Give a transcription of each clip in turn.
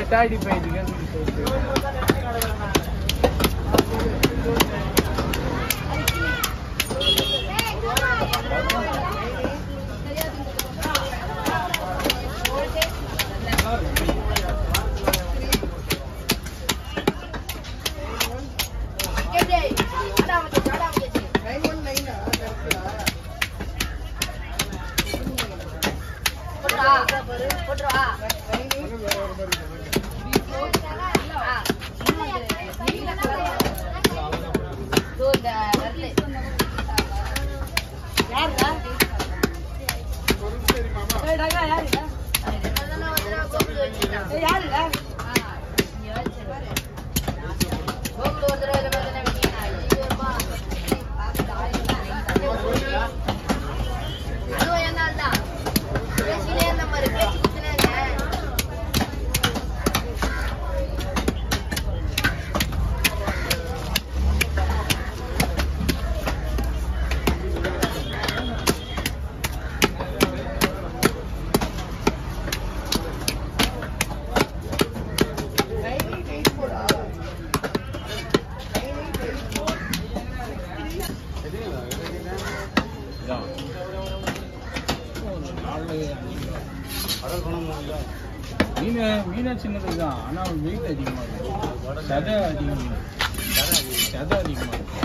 கரெக்டா அடிப்பேன் இதுக்கே சொல்லி சொல்லிட்டு இதான். ஒரு நாலு, அஞ்சு கிலோ. மீன் மீனா சின்னது தான் ஆனால் வெயிட் அதிகமாக இருக்கும் சதை அதிகம் சதை அதிகமாக இருக்கும்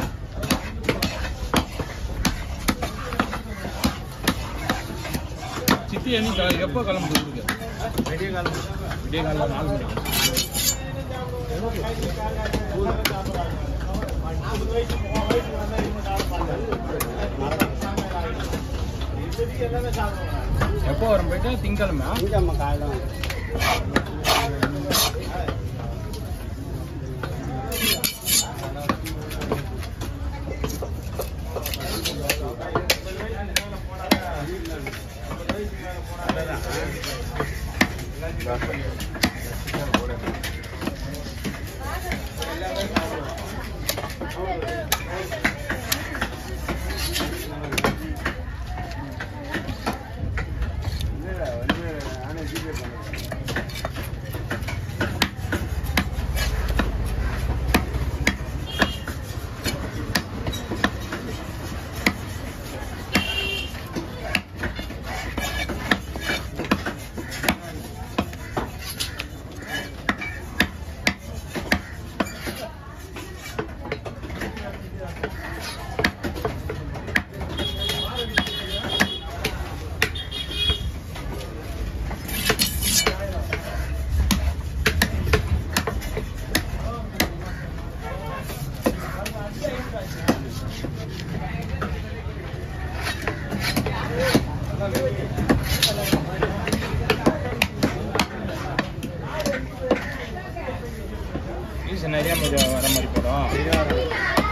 சித்தி என்னைக்கு எப்போ கிளம்பு ஊருக்கு விடிய காலம் விடிய காலம் நாலு மணி எப்போ வரும் போயிட்டு திங்கக்கிழமை ஃபீஸ் நிறைய மாதிரி வர மாதிரி போடும்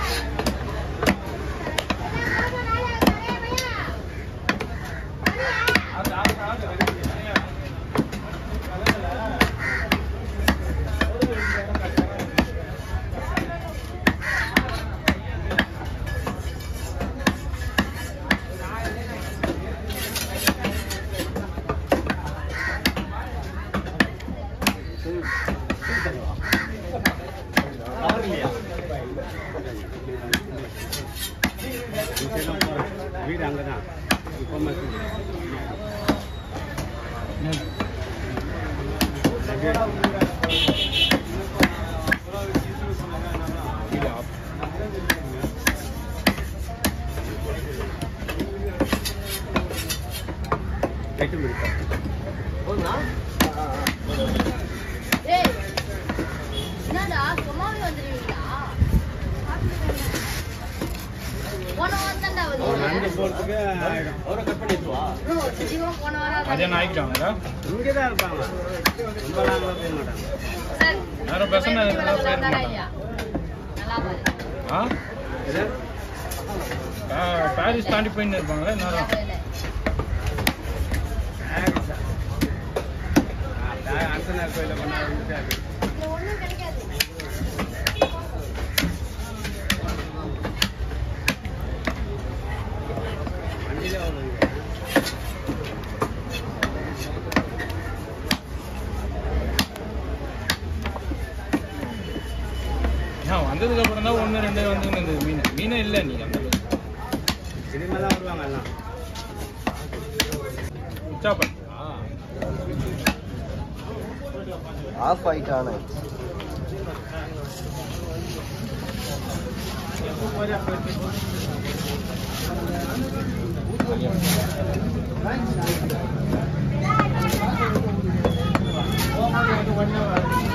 வீடு அங்கதான் இப்போ இது ஆஃப். ரைட்டு இருக்கா என்னடா சும்மாவே வந்துருவீங்களா போன வாரம் தான்டா ஒரு நண்டு வந்தீங்க போகிறதுக்கு ஆயிடும் அவரை கட் பண்ணிடுவா bro, சத்தியமா போன வாரம் மதியானம் ஆகிட்டாங்களா இங்கே தான் இருப்பாங்க ரொம்ப நாங்களாம் போக மாட்டாங்க சார் யாரும் பேசுனா நல்லா நல்லா பேர் தானே மாட்டாங்க. ஐயா நல்லா பாரு ஆ இது பா- பாரிஸ் தாண்டி போயின்னு இருப்பாங்களே நேரம் ஆயிடுச்சா அர்ச்சனா கோயிலில் பண்ண ஆரம்பிச்சாரு இதுல ஒண்ணும் கிடைக்காது வண்டியிலே வருவாங்க நான் வந்ததுக்கு அப்புறம் தான் ஒன்று ரெண்டு வந்து இருந்தது மீன் மீனே இல்லை நீ அந்த இனிமே தான் வருவாங்க எல்லாம் உச்சா பண்ணியா ஆஃப் ஆயிட்டானே ஒன்